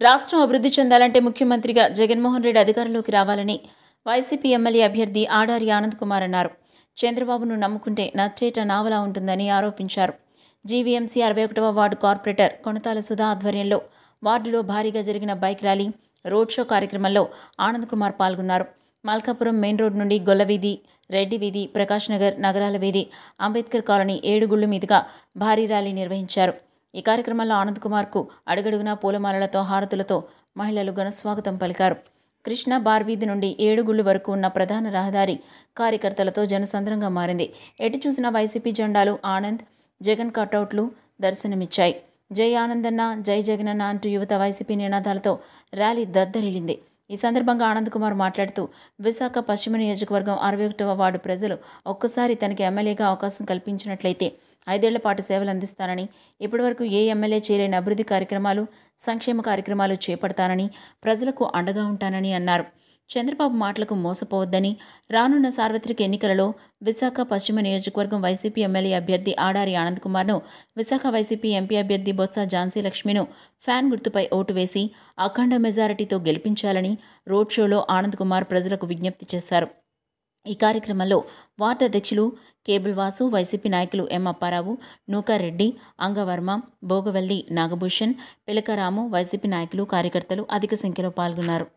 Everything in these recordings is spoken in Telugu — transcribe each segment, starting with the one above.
రాష్ట్రం అభివృద్ధి చెందాలంటే ముఖ్యమంత్రిగా జగన్మోహన్ రెడ్డి అధికారంలోకి రావాలని వైసీపీ ఎమ్మెల్యే అభ్యర్థి ఆడారి ఆనంద్ కుమార్ అన్నారు చంద్రబాబును నమ్ముకుంటే నచ్చేట నావలా ఉంటుందని ఆరోపించారు జీవీఎంసీ అరవై ఒకటవ వార్డు కార్పొరేటర్ కొనతాల సుధా ఆధ్వర్యంలో వార్డులో భారీగా జరిగిన బైక్ ర్యాలీ రోడ్ షో కార్యక్రమంలో ఆనంద్ కుమార్ పాల్గొన్నారు మల్కాపురం మెయిన్ రోడ్ నుండి గొల్లవీధి రెడ్డి వీధి ప్రకాష్ నగర్ నగరాల వీధి అంబేద్కర్ కాలనీ ఏడుగుళ్ళు మీదుగా భారీ ర్యాలీ నిర్వహించారు ఈ కార్యక్రమంలో ఆనంద్ కుమార్కు అడుగడుగునా పూలమాలలతో హారతులతో మహిళలు ఘనస్వాగతం పలికారు కృష్ణ బార్వీధి నుండి ఏడుగుళ్ళు వరకు ఉన్న ప్రధాన రహదారి కార్యకర్తలతో జనసంద్రంగా మారింది ఎటు చూసిన వైసీపీ జెండాలు ఆనంద్ జగన్ కటౌట్లు దర్శనమిచ్చాయి జై ఆనందన్న జై జగనన్న అంటూ యువత వైసీపీ నినాదాలతో ర్యాలీ దద్దరిల్లింది ఈ సందర్భంగా ఆనంద్ కుమార్ మాట్లాడుతూ విశాఖ పశ్చిమ నియోజకవర్గం అరవై ఒకటవ వార్డు ప్రజలు ఒక్కసారి తనకి ఎమ్మెల్యేగా అవకాశం కల్పించినట్లయితే ఐదేళ్ల పాటు సేవలు అందిస్తానని ఇప్పటివరకు ఏ ఎమ్మెల్యే చేయలేని అభివృద్ధి కార్యక్రమాలు సంక్షేమ కార్యక్రమాలు చేపడతానని ప్రజలకు అండగా ఉంటానని అన్నారు చంద్రబాబు మాటలకు మోసపోవద్దని రానున్న సార్వత్రిక ఎన్నికలలో విశాఖ పశ్చిమ నియోజకవర్గం వైసీపీ ఎమ్మెల్యే అభ్యర్థి ఆడారి ఆనంద్ కుమార్ను విశాఖ వైసీపీ ఎంపీ అభ్యర్థి బొత్స ఝాన్సీ లక్ష్మిను ఫ్యాన్ గుర్తుపై ఓటు వేసి అఖండ మెజారిటీతో గెలిపించాలని రోడ్ షోలో ఆనంద్ కుమార్ ప్రజలకు విజ్ఞప్తి చేశారు ఈ కార్యక్రమంలో వార్డు అధ్యక్షులు కేబుల్ వాసు వైసీపీ నాయకులు ఎం అప్పారావు నూకారెడ్డి అంగవర్మ భోగవల్లి నాగభూషణ్ పిలకరాము వైసీపీ నాయకులు కార్యకర్తలు అధిక సంఖ్యలో పాల్గొన్నారు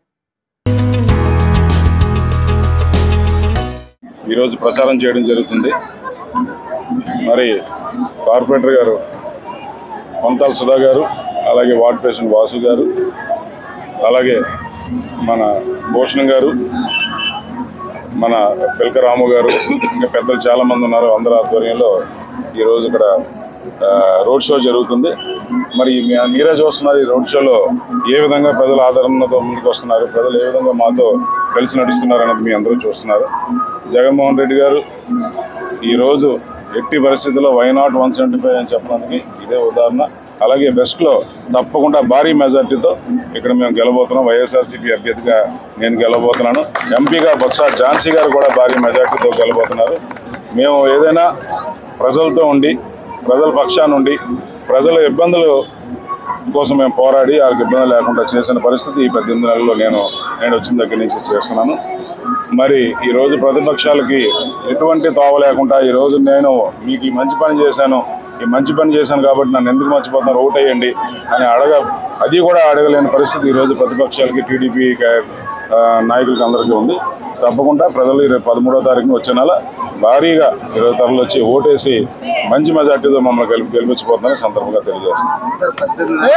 ఈరోజు ప్రచారం చేయడం జరుగుతుంది మరి కార్పొరేటర్ గారు కొంతాల సుధా గారు అలాగే వార్డ్ ప్రెసిడెంట్ వాసు గారు అలాగే మన భూషణ్ గారు మన పిల్క రాము గారు ఇంకా పెద్దలు చాలామంది ఉన్నారు అందరి ఆధ్వర్యంలో ఈరోజు ఇక్కడ ఆ, రోడ్ షో జరుగుతుంది మరి మీ- మీరే చూస్తున్నారు ఈ రోడ్ షోలో ఏ విధంగా ప్రజల ఆదరణతో ముందుకు వస్తున్నారు ప్రజలు ఏ విధంగా మాతో కలిసి నడుస్తున్నారు అన్నది మీ అందరూ చూస్తున్నారు జగన్మోహన్ రెడ్డి గారు ఈరోజు ఎట్టి పరిస్థితుల్లో why not one seventy five అని చెప్పడానికి ఇదే ఉదాహరణ అలాగే బెస్ట్లో తప్పకుండా భారీ మెజార్టీతో ఇక్కడ మేము గెలబోతున్నాం వైఎస్ఆర్సీపీ అభ్యర్థిగా నేను గెలబోతున్నాను ఎంపీగా బొత్స ఝాన్సీ గారు కూడా భారీ మెజార్టీతో గెలబోతున్నారు మేము ఏదైనా ప్రజలతో ఉండి ప్రజల పక్షాన ఉండి ప్రజల ఇబ్బందులు కోసం మేము పోరాడి వాళ్ళకి ఇబ్బంది లేకుండా చేసిన పరిస్థితి ఈ పద్దెనిమిది నెలల్లో నేను నేను వచ్చిన దగ్గర నుంచి చేస్తున్నాను మరి ఈరోజు ప్రతిపక్షాలకి ఎటువంటి తోవ లేకుండా ఈరోజు నేను మీకు ఈ మంచి పని చేశాను ఈ మంచి పని చేశాను కాబట్టి నన్ను ఎందుకు మర్చిపోతున్నారు ఓటేయండి అని అడగ అది కూడా అడగలేని పరిస్థితి ఈరోజు ప్రతిపక్షాలకి టీడీపీ నాయకులకి అందరికీ ఉంది తప్పకుండా ప్రజలు రేపు పదమూడో తారీఖున వచ్చే నెల భారీగా ఇరవై తరలు వచ్చి ఓటేసి మంచి మెజార్టీతో మమ్మల్ని గెలిపి గెలిపించిపోతుందని సందర్భంగా తెలియజేస్తున్నాను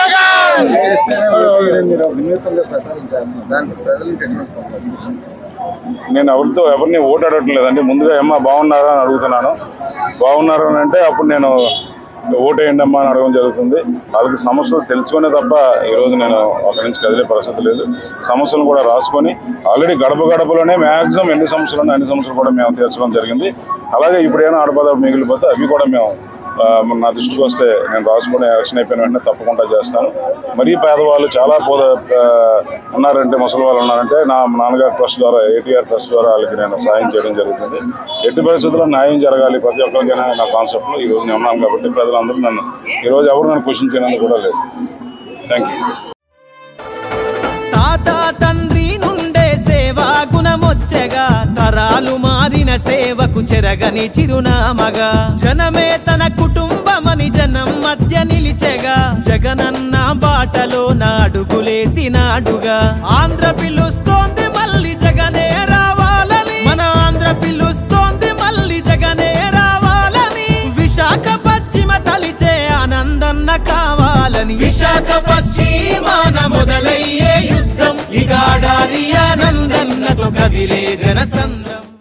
మీరు వినూత్నంగా ప్రసారం చేస్తున్నారు దానికి ప్రజలకు ఎట్లా స్పందన? నేను ఎవరితో ఎవరిని ఓటాడటం లేదండి ముందుగా ఏమ్మా బాగున్నారా అని అడుగుతున్నాను బాగున్నారా అని అంటే అప్పుడు నేను ఓటేయండి అమ్మా అని అడగడం జరుగుతుంది వాళ్ళకి సమస్యలు తెలుసుకునే తప్ప ఈరోజు నేను అక్కడి నుంచి కదిలే పరిస్థితి లేదు సమస్యలను కూడా రాసుకొని ఆల్రెడీ గడప గడపలోనే మ్యాక్సిమం ఎన్ని సమస్యలు ఉన్నాయో అన్ని సమస్యలు కూడా మేము తీర్చడం జరిగింది అలాగే ఇప్పుడు ఏమైనా ఆడపదాలు మిగిలిపోతే అవి కూడా మేము ఆ, నా దృష్టికి వస్తే నేను రాసుకుని యాక్షన్ అయిపోయిన వెంటనే తప్పకుండా చేస్తాను మరీ పేదవాళ్ళు చాలా పోద ఆ, ఉన్నారంటే ముసలి వాళ్ళు ఉన్నారంటే నా నాన్నగారి ట్రస్ట్ ద్వారా ఏటీఆర్ ట్రస్ట్ ద్వారా వాళ్ళకి నేను సాయం చేయడం జరుగుతుంది ఎట్టి పరిస్థితుల్లో న్యాయం జరగాలి ప్రతి ఒక్కరికైనా నా కాన్సెప్ట్లో ఈ రోజు నేను ఉన్నాను కాబట్టి ప్రజలందరూ నన్ను ఈరోజు ఎవరు నన్ను క్వశ్చన్ చేయడానికి కూడా లేదు థ్యాంక్ యూ తాత తండ్రి నుండే సేవా గుణమొచ్చగా తరాలు మారిన సేవకు చెరగని చిరునామగా జనమే తన కుటుంబమని జనం మధ్య నిలిచెగా జగనన్న బాటలో నాడుగులేసినాడుగా ఆంధ్ర పిలుస్తోంది మళ్ళీ జగనే రావాలని మన ఆంధ్ర పిలుస్తోంది మళ్ళీ జగనే రావాలని విశాఖ పశ్చిమ తలిచే ఆనందన్న కావాలని విశాఖ పశ్చిమాన మొదలయ్యే యుద్ధం ఇగాడారి ఆనందన్నతో కదిలే జనసంద్రం